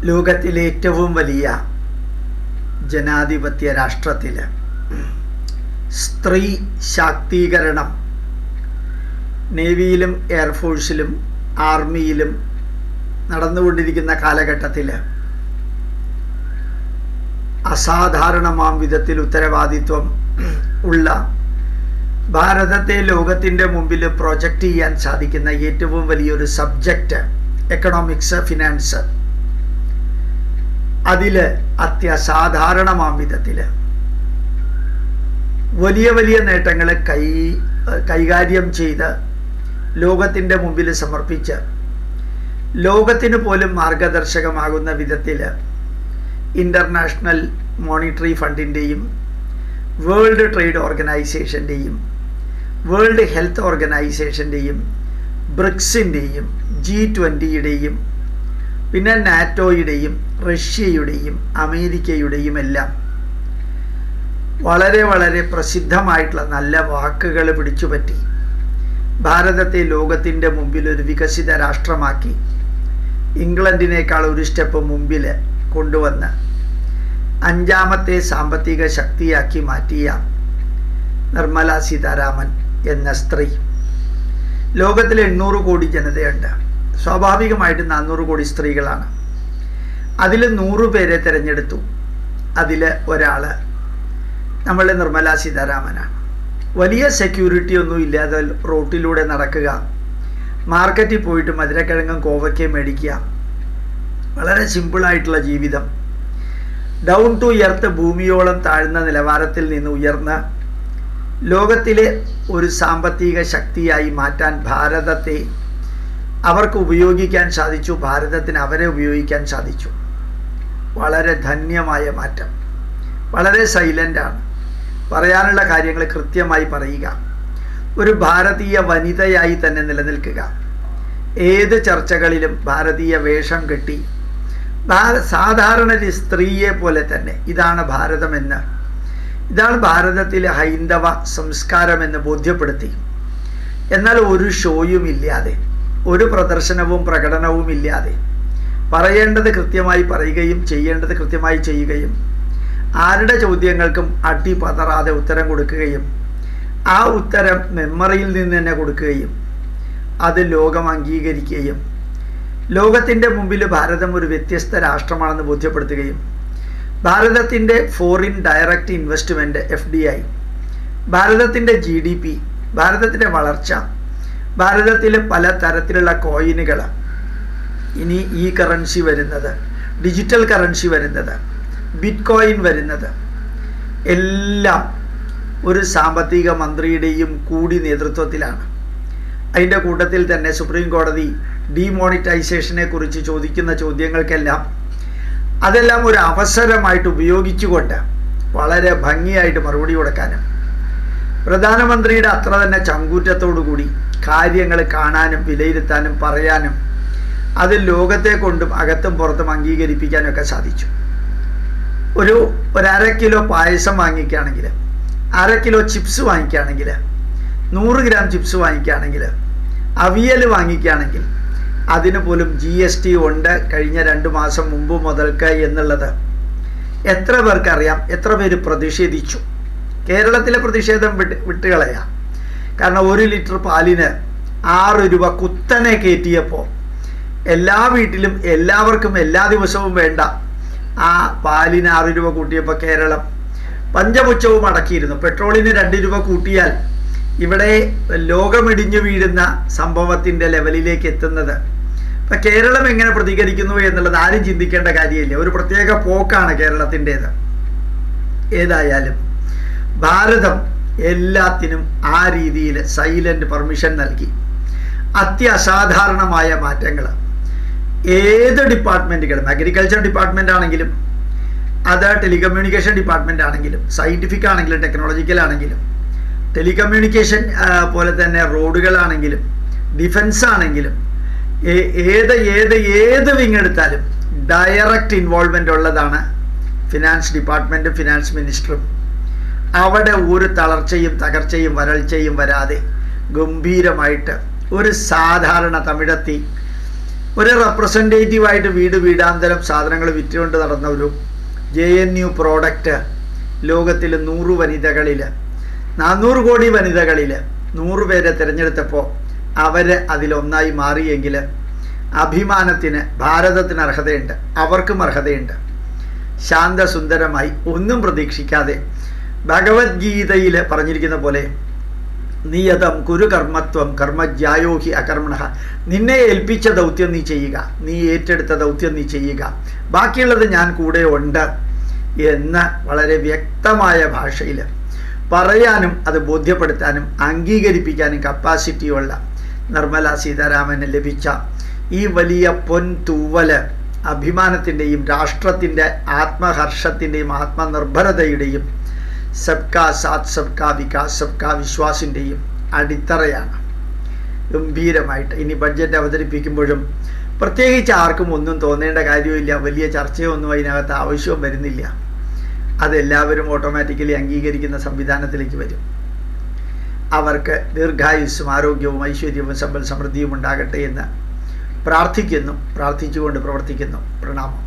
ലോകത്തിലെ ഏറ്റവും വലിയ ജനാധിപത്യ രാഷ്ട്രത്തിൽ സ്ത്രീ ശാക്തീകരണം നേവിയിലും എയർഫോഴ്സിലും ആർമിയിലും നടന്നുകൊണ്ടിരിക്കുന്ന കാലഘട്ടത്തിൽ അസാധാരണമാം വിധത്തിൽ ഉത്തരവാദിത്വം ഉള്ള ഭാരതത്തെ ലോകത്തിൻ്റെ മുമ്പിൽ പ്രൊജക്റ്റ് ചെയ്യാൻ സാധിക്കുന്ന ഏറ്റവും വലിയൊരു സബ്ജക്റ്റ് എക്കണോമിക്സ് ഫിനാൻസ് അതിൽ അത്യസാധാരണമാം വിധത്തിൽ വലിയ വലിയ നേട്ടങ്ങൾ കൈ കൈകാര്യം ചെയ്ത് ലോകത്തിൻ്റെ മുമ്പിൽ സമർപ്പിച്ച് ലോകത്തിന് പോലും മാർഗദർശകമാകുന്ന വിധത്തിൽ ഇൻ്റർനാഷണൽ മോണിറ്ററി ഫണ്ടിൻ്റെയും വേൾഡ് ട്രേഡ് ഓർഗനൈസേഷൻ്റെയും വേൾഡ് ഹെൽത്ത് ഓർഗനൈസേഷൻ്റെയും ബ്രിക്സിൻ്റെയും ജി ട്വൻ്റിയുടെയും പിന്നെ നാറ്റോയുടെയും റഷ്യയുടെയും അമേരിക്കയുടെയും എല്ലാം വളരെ വളരെ പ്രസിദ്ധമായിട്ടുള്ള നല്ല വാക്കുകൾ പിടിച്ചുപറ്റി ഭാരതത്തെ ലോകത്തിൻ്റെ മുമ്പിൽ ഒരു വികസിത രാഷ്ട്രമാക്കി ഇംഗ്ലണ്ടിനേക്കാൾ ഒരു സ്റ്റെപ്പ് മുമ്പിൽ കൊണ്ടുവന്ന് അഞ്ചാമത്തെ സാമ്പത്തിക ശക്തിയാക്കി മാറ്റിയ നിർമ്മല സീതാരാമൻ എന്ന സ്ത്രീ ലോകത്തിൽ എണ്ണൂറ് കോടി ജനതയുണ്ട് സ്വാഭാവികമായിട്ട് നാനൂറ് കോടി സ്ത്രീകളാണ് അതിൽ നൂറ് പേരെ തിരഞ്ഞെടുത്തു അതിൽ ഒരാൾ നമ്മളുടെ നിർമ്മല സീതാരാമനാണ് വലിയ സെക്യൂരിറ്റി ഒന്നും ഇല്ലാതെ റോട്ടിലൂടെ നടക്കുക മാർക്കറ്റിൽ പോയിട്ട് മധുരക്കിഴങ്ങും കോവയ്ക്കയും മേടിക്കുക വളരെ സിമ്പിളായിട്ടുള്ള ജീവിതം ഡൗൺ ടു എർത്ത് ഭൂമിയോളം താഴ്ന്ന നിലവാരത്തിൽ നിന്ന് ഉയർന്ന് ലോകത്തിലെ ഒരു സാമ്പത്തിക ശക്തിയായി മാറ്റാൻ ഭാരതത്തെ അവർക്ക് ഉപയോഗിക്കാൻ സാധിച്ചു ഭാരതത്തിന് അവരെ ഉപയോഗിക്കാൻ സാധിച്ചു വളരെ ധന്യമായ മാറ്റം വളരെ സൈലൻ്റാണ് പറയാനുള്ള കാര്യങ്ങൾ കൃത്യമായി പറയുക ഒരു ഭാരതീയ വനിതയായി തന്നെ നിലനിൽക്കുക ഏത് ചർച്ചകളിലും ഭാരതീയ വേഷം കെട്ടി സാധാരണ ഒരു സ്ത്രീയെ പോലെ തന്നെ ഇതാണ് ഭാരതമെന്ന് ഇതാണ് ഭാരതത്തിലെ ഹൈന്ദവ സംസ്കാരമെന്ന് ബോധ്യപ്പെടുത്തി എന്നാൽ ഒരു ഷോയും ഇല്ലാതെ ഒരു പ്രദർശനവും പ്രകടനവും ഇല്ലാതെ പറയേണ്ടത് കൃത്യമായി പറയുകയും ചെയ്യേണ്ടത് കൃത്യമായി ചെയ്യുകയും ആരുടെ ചോദ്യങ്ങൾക്കും അടി പതറാതെ ഉത്തരം കൊടുക്കുകയും ആ ഉത്തരം മെമ്മറിയിൽ നിന്ന് തന്നെ കൊടുക്കുകയും അത് ലോകം അംഗീകരിക്കുകയും ലോകത്തിൻ്റെ മുമ്പിൽ ഭാരതം ഒരു വ്യത്യസ്ത രാഷ്ട്രമാണെന്ന് ബോധ്യപ്പെടുത്തുകയും ഭാരതത്തിൻ്റെ foreign direct investment F D I ഭാരതത്തിൻ്റെ ജി ഡി പി ഭാരതത്തിൻ്റെ വളർച്ച ഭാരതത്തിലെ പല തരത്തിലുള്ള കോയിനുകൾ ഇനി ഈ കറൻസി വരുന്നത് ഡിജിറ്റൽ കറൻസി വരുന്നത് ബിറ്റ് കോയിൻ വരുന്നത് എല്ലാം ഒരു സാമ്പത്തിക മന്ത്രിയുടെയും കൂടി നേതൃത്വത്തിലാണ് അതിൻ്റെ കൂട്ടത്തിൽ തന്നെ സുപ്രീം കോടതി ഡിമോണിറ്റൈസേഷനെ കുറിച്ച് ചോദിക്കുന്ന ചോദ്യങ്ങൾക്കെല്ലാം അതെല്ലാം ഒരു അവസരമായിട്ട് ഉപയോഗിച്ചുകൊണ്ട് വളരെ ഭംഗിയായിട്ട് മറുപടി കൊടുക്കാനും പ്രധാനമന്ത്രിയുടെ അത്ര തന്നെ ചങ്കൂറ്റത്തോടു കൂടി കാര്യങ്ങൾ കാണാനും വിലയിരുത്താനും പറയാനും അത് ലോകത്തെ കൊണ്ടും അകത്തും പുറത്തും അംഗീകരിപ്പിക്കാനും ഒക്കെ സാധിച്ചു ഒരു ഒരു അര കിലോ പായസം വാങ്ങിക്കുകയാണെങ്കിൽ അര കിലോ ചിപ്സ് വാങ്ങിക്കുകയാണെങ്കിൽ നൂറ് ഗ്രാം ചിപ്സ് വാങ്ങിക്കുകയാണെങ്കിൽ അവിയൽ വാങ്ങിക്കുകയാണെങ്കിൽ അതിന് പോലും ജി എസ് ടി ഉണ്ട് കഴിഞ്ഞ രണ്ട് മാസം മുമ്പ് മുതൽക്ക് എന്നുള്ളത് എത്ര പേർക്കറിയാം എത്ര പേര് പ്രതിഷേധിച്ചു കേരളത്തിലെ പ്രതിഷേധം വിട്ട് വിട്ടുകളയാം കാരണം ഒരു ലിറ്റർ പാലിന് ആറ് രൂപ കുത്തനെ കയറ്റിയപ്പോൾ എല്ലാ വീട്ടിലും എല്ലാവർക്കും എല്ലാ ദിവസവും വേണ്ട ആ പാലിന് ആറ് രൂപ കൂട്ടിയപ്പോൾ കേരളം പഞ്ചപുച്ഛവും അടക്കിയിരുന്നു പെട്രോളിന് രണ്ട് രൂപ കൂട്ടിയാൽ ഇവിടെ ലോകമിടിഞ്ഞു വീഴുന്ന സംഭവത്തിൻ്റെ ലെവലിലേക്ക് എത്തുന്നത് ഇപ്പം കേരളം എങ്ങനെ പ്രതികരിക്കുന്നു എന്നുള്ളത് ആരും ചിന്തിക്കേണ്ട കാര്യമില്ല ഒരു പ്രത്യേക പോക്കാണ് കേരളത്തിൻ്റേത് ഏതായാലും ഭാരതം എല്ലാത്തിനും ആ രീതിയിൽ സൈലൻ്റ് പെർമിഷൻ നൽകി അത്യസാധാരണമായ മാറ്റങ്ങൾ ഏത് ഡിപ്പാർട്ട്മെൻറ്റുകളും അഗ്രികൾച്ചർ ഡിപ്പാർട്ട്മെൻ്റ് ആണെങ്കിലും അത് ടെലികമ്മ്യൂണിക്കേഷൻ ഡിപ്പാർട്ട്മെൻ്റ് ആണെങ്കിലും സയൻറ്റിഫിക് ആണെങ്കിലും ടെക്നോളജിക്കൽ ആണെങ്കിലും ടെലികമ്മ്യൂണിക്കേഷൻ പോലെ തന്നെ റോഡുകളാണെങ്കിലും ഡിഫൻസ് ആണെങ്കിലും ഏത് ഏത് ഏത് വിങ് എടുത്താലും ഡയറക്റ്റ് ഇൻവോൾവ്മെൻ്റ് ഉള്ളതാണ് ഫിനാൻസ് ഡിപ്പാർട്ട്മെൻറ്റും ഫിനാൻസ് മിനിസ്റ്ററും അവിടെ ഒരു തളർച്ചയും തകർച്ചയും വരൾച്ചയും വരാതെ ഗംഭീരമായിട്ട് ഒരു സാധാരണ തമിഴത്തി ഒരു റെപ്രസെൻറ്റേറ്റീവായിട്ട് വീട് വീടാന്തരം സാധനങ്ങൾ വിറ്റുകൊണ്ട് നടന്ന ഒരു ജെ എൻ യു പ്രോഡക്റ്റ് ലോകത്തിൽ നൂറ് വനിതകളിൽ നാനൂറ് കോടി വനിതകളിൽ നൂറ് പേരെ തിരഞ്ഞെടുത്തപ്പോൾ അവർ അതിലൊന്നായി മാറിയെങ്കിൽ അഭിമാനത്തിന് ഭാരതത്തിന് അർഹതയുണ്ട് അവർക്കും അർഹതയുണ്ട് ശാന്തസുന്ദരമായി ഒന്നും പ്രതീക്ഷിക്കാതെ ഭഗവത്ഗീതയിൽ പറഞ്ഞിരിക്കുന്ന പോലെ നിയതം കുരുകർമ്മത്വം കർമ്മജ്യായോഹി അകർമ്മണ നിന്നെ ഏൽപ്പിച്ച ദൗത്യം നീ ചെയ്യുക നീ ഏറ്റെടുത്ത ദൗത്യം നീ ചെയ്യുക ബാക്കിയുള്ളത് ഞാൻ കൂടെ ഉണ്ട് എന്ന് വളരെ വ്യക്തമായ ഭാഷയിൽ പറയാനും അത് ബോധ്യപ്പെടുത്താനും അംഗീകരിപ്പിക്കാനും കപ്പാസിറ്റിയുള്ള നിർമ്മല സീതാരാമന് ലഭിച്ച ഈ വലിയ പൊൻ തൂവല് അഭിമാനത്തിൻ്റെയും രാഷ്ട്രത്തിൻ്റെ ആത്മഹർഷത്തിൻ്റെയും ആത്മനിർഭരതയുടെയും സബ്കാ സാത് സബ്കാ വികാസ് സബ്കാ വിശ്വാസിൻ്റെയും അടിത്തറയാണ് ഗംഭീരമായിട്ട് ഇനി ബഡ്ജറ്റ് അവതരിപ്പിക്കുമ്പോഴും പ്രത്യേകിച്ച് ആർക്കും ഒന്നും തോന്നേണ്ട കാര്യമില്ല വലിയ ചർച്ചയൊന്നും അതിനകത്ത് ആവശ്യവും വരുന്നില്ല അതെല്ലാവരും ഓട്ടോമാറ്റിക്കലി അംഗീകരിക്കുന്ന സംവിധാനത്തിലേക്ക് വരും അവർക്ക് ദീർഘായുസ്സും ആരോഗ്യവും ഐശ്വര്യവും സമ്പൽ സമൃദ്ധിയും ഉണ്ടാകട്ടെ എന്ന് പ്രാർത്ഥിക്കുന്നു പ്രാർത്ഥിച്ചുകൊണ്ട് പ്രവർത്തിക്കുന്നു പ്രണാമം